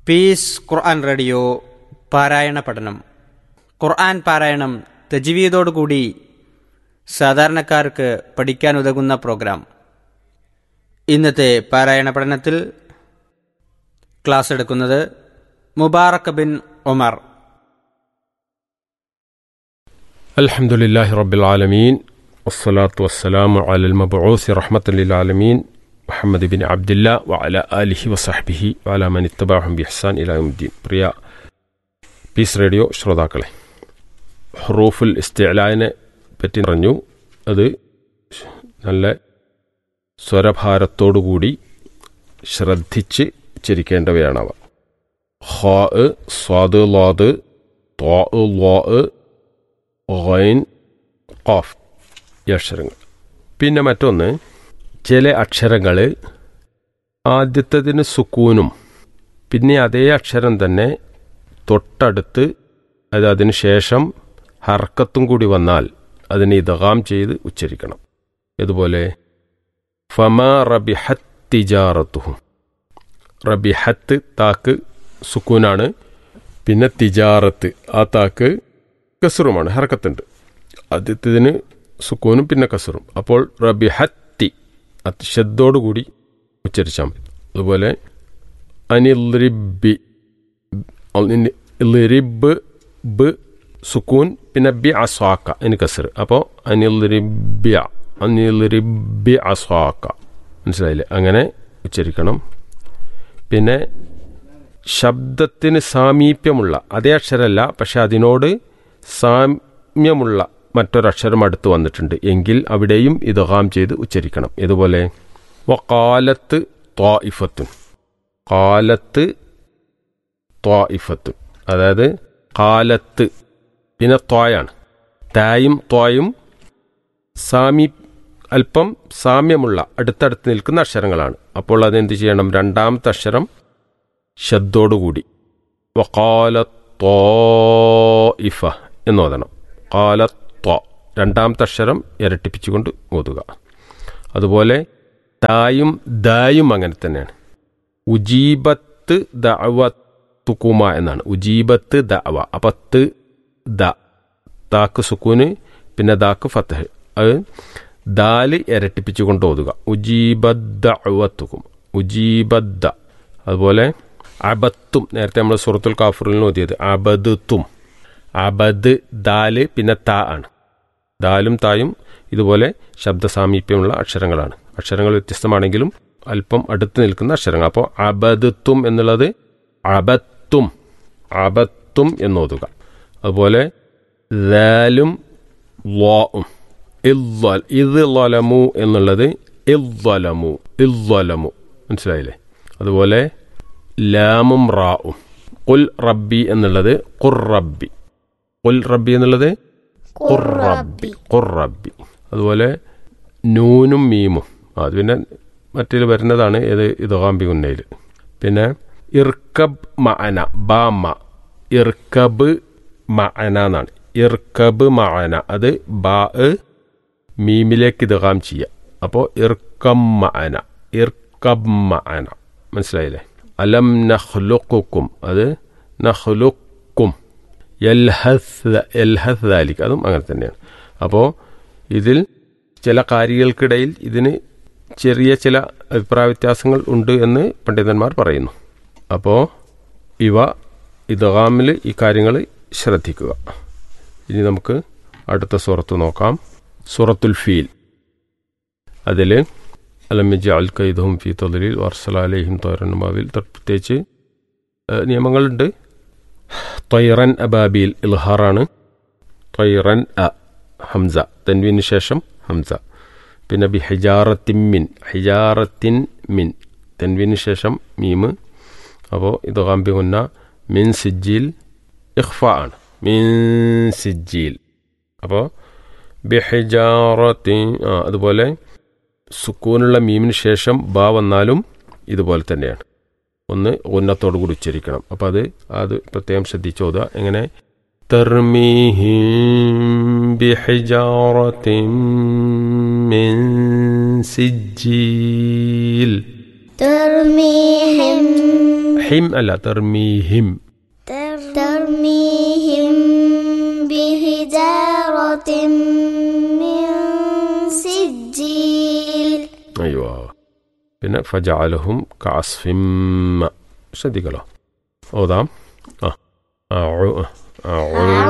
piece ഖുർആൻ radio പാരായണ പഠനം ഖുർആൻ പാരായണം തജ്വീദോടുകൂടി സാധാരണക്കാർക്ക് പഠിക്കാൻ ഉതകുന്ന പ്രോഗ്രാം ഇന്നത്തെ പാരായണ പഠനത്തിൽ ക്ലാസ് എടുക്കുന്നത് മുബാറക് ബിൻ ഉമർ الحمد لله رب العالمين والصلاة والسلام على المبعوث رحمة للعالمين محمد بن عبد الله وعلى آله وصحبه وعلى من اتبعهم بإحسان إلى يوم الدين പ്രിയ പീസ് റേഡിയോ ശ്രോതാക്കളെ ഹറൂഫുൽ ഇസ്തിഅലാനെ പറ്റി പറഞ്ഞു അത് നല്ല സ്വരഭാരത്തോടുകൂടി ശ്രദ്ധിച്ച് ചിരിക്കേണ്ടവയാണവ ഹാ സ്വാദ് ലാദ് ത്വാ ലാ ഗൈൻ ഖാഫ് ഈ അക്ഷരങ്ങൾ പിന്നെ മറ്റൊന്ന് ചില അക്ഷരങ്ങൾ ആദ്യത്തതിന് സുക്കൂനും പിന്നെ അതേ അക്ഷരം തന്നെ തൊട്ടടുത്ത് അത് അതിന് ശേഷം ഹർക്കത്തും കൂടി വന്നാൽ അതിനെ ഇതകാം ചെയ്ത് ഉച്ചരിക്കണം ഇതുപോലെ ഫമ റബിഹത്ത് തിജാറത്തുഹും റബിഹത്ത് താക്ക് സുക്കൂനാണ് പിന്നെ തിജാറത്ത് ആ താക്ക് കസറുമാണ് ഹർക്കത്തുണ്ട് ആദ്യത്തേതിന് സുക്കൂനും പിന്നെ കസറും അപ്പോൾ റബി ഹത്തി ശബ്ദോടുകൂടി ഉച്ചരിച്ചാൽ മതി അതുപോലെ അനിൽറിബി റിബ് ബ് സുക്കൂൻ പിന്നെ ബി അസ്വാക്ക അതിന് കസർ അപ്പോൾ അനിൽറിബ്യ അനിൽറിബി അസ്വാക്ക മനസ്സിലായില്ലേ അങ്ങനെ ഉച്ചരിക്കണം പിന്നെ ശബ്ദത്തിന് സാമീപ്യമുള്ള അതേ അക്ഷരമല്ല പക്ഷെ അതിനോട് സാമ്യമുള്ള മറ്റൊരക്ഷരം അടുത്ത് വന്നിട്ടുണ്ട് എങ്കിൽ അവിടെയും ഇതഹാം ചെയ്ത് ഉച്ചരിക്കണം ഇതുപോലെ വക്കാലത്ത് ത്വാഇഫത്തുൻ കാലത്ത് ത്വാഇഫത്തുൻ അതായത് കാലത്ത് പിന്നെ ത്വായാണ് തായും ത്വായും സാമി അല്പം സാമ്യമുള്ള അടുത്തടുത്ത് നിൽക്കുന്ന അക്ഷരങ്ങളാണ് അപ്പോൾ അതെന്ത് ചെയ്യണം രണ്ടാമത്തെ അക്ഷരം ശബ്ദോടുകൂടി വക്കാല ത്വാഇഫ എന്ന് ഓതണം കാല ത്വ രണ്ടാമത്തെ അക്ഷരം ഇരട്ടിപ്പിച്ചുകൊണ്ട് ഓതുക അതുപോലെ തായും ദായും അങ്ങനെ തന്നെയാണ് ഉജീബത്ത് ദഅവ തുക്കുമ എന്നാണ് ഉജീബത്ത് ദഅവ അപ്പം ത് ദ താക്ക് സുക്കൂന് പിന്നെ ദാക്ക് ഫത്തഹ് അത് ദാല് ഇരട്ടിപ്പിച്ചുകൊണ്ട് ഓതുക ഉജീബദ്ദഅവത്തുക്കും ഉജീബദ്ദ അതുപോലെ അബത്തും നേരത്തെ നമ്മൾ സുറത്തുൽ കാഫറിൽ ഓതിയത് അബദുത്തും അബദ് ദാല് പിന്നെ താ ആണ് ദാലും തായും ഇതുപോലെ ശബ്ദ സാമീപ്യമുള്ള അക്ഷരങ്ങളാണ് അക്ഷരങ്ങൾ വ്യത്യസ്തമാണെങ്കിലും അല്പം അടുത്ത് നിൽക്കുന്ന അക്ഷരങ്ങൾ അപ്പോൾ അബദത്തും എന്നുള്ളത് അബത്തും അബത്തും എന്നോതുക അതുപോലെ ദാലും ലോവും ഇത് ലൊലമു എന്നുള്ളത് ഇല്ലൊലമു ഇല്ലൊലമു മനസ്സിലായില്ലേ അതുപോലെ ലാമും റാവും കുൽ റബ്ബി എന്നുള്ളത് ഖുർ റബ്ബി കുൽ റബ്ബി എന്നുള്ളത് ഖുർ റബ്ബി ഖുർ റബ്ബി അതുപോലെ നൂനും മീമും അത് പിന്നെ മറ്റേൽ വരുന്നതാണ് ഏത് ഇതോകാമ്പി ഉന്നയിൽ പിന്നെ ഇർക്കബ് മഅന ബാമ ഇർക്കബ് മഅന എന്നാണ് ഇർക്കബ് മഅന അത് ബാ മീമിലേക്ക് ഇതകാം ചെയ്യുക അപ്പോൾ ഇർക്കം മഅന ഇർക്കബ് മഅന മനസ്സിലായില്ലേ അലം നഹ്ലുക്കും അത് നഹ്ലുക്കും എൽഹസ് എൽഹസ് ദാലിക്ക് അതും അങ്ങനെ തന്നെയാണ് അപ്പോൾ ഇതിൽ ചില കാര്യങ്ങൾക്കിടയിൽ ഇതിന് ചെറിയ ചില അഭിപ്രായ വ്യത്യാസങ്ങൾ ഉണ്ട് എന്ന് പണ്ഡിതന്മാർ പറയുന്നു അപ്പോൾ ഇവ ഇതഹാമിൽ ഈ കാര്യങ്ങൾ ശ്രദ്ധിക്കുക ഇനി നമുക്ക് അടുത്ത സുറത്ത് നോക്കാം സൂറത്തുൽ ഫീൽ അതിൽ അലമിജ അൽ കൈദഹും ഫി തൊലലിൽ വർസലാലേഹിം തോരനുമാവിൽ പ്രത്യേകിച്ച് നിയമങ്ങളുണ്ട് തൊയ്റൻ അബാബിൽ ഇൽഹാറാണ് തൊയ്റൻ അ ഹംസ തൻവിന് ശേഷം ഹംസ പിന്നെ ബി ഹിജാറത്തിൻ മിൻ ഹിജാറത്തിൻ മിൻ തൻവിന് ശേഷം മീമ് അപ്പോൾ ഇത് കാമ്പി മുന്ന മിൻ സിജ്ജിൽ ഇഖ്ഫ ആണ് മിൻ സിജ്ജിൽ അപ്പോൾ ബിഹിജാറത്തി ആ അതുപോലെ സുക്കൂനുള്ള മീമിന് ശേഷം ബാ വന്നാലും ഇതുപോലെ തന്നെയാണ് ഒന്ന് ഉന്നത്തോടു കൂടി ഉച്ചരിക്കണം അപ്പോൾ അത് അത് പ്രത്യേകം ശ്രദ്ധിച്ചു ഓതുക എങ്ങനെ ترميهم بحجارة من سجيل ترميهم ഹിം അല്ല തെർമീഹിം ترميهم بحجارة من سجيل അയ്യോ പിന്നെ ഫജഅലഹും കഅസ്ഫിമ്മ ശ്രദ്ധിക്കലോ ഓതാം ആ ആ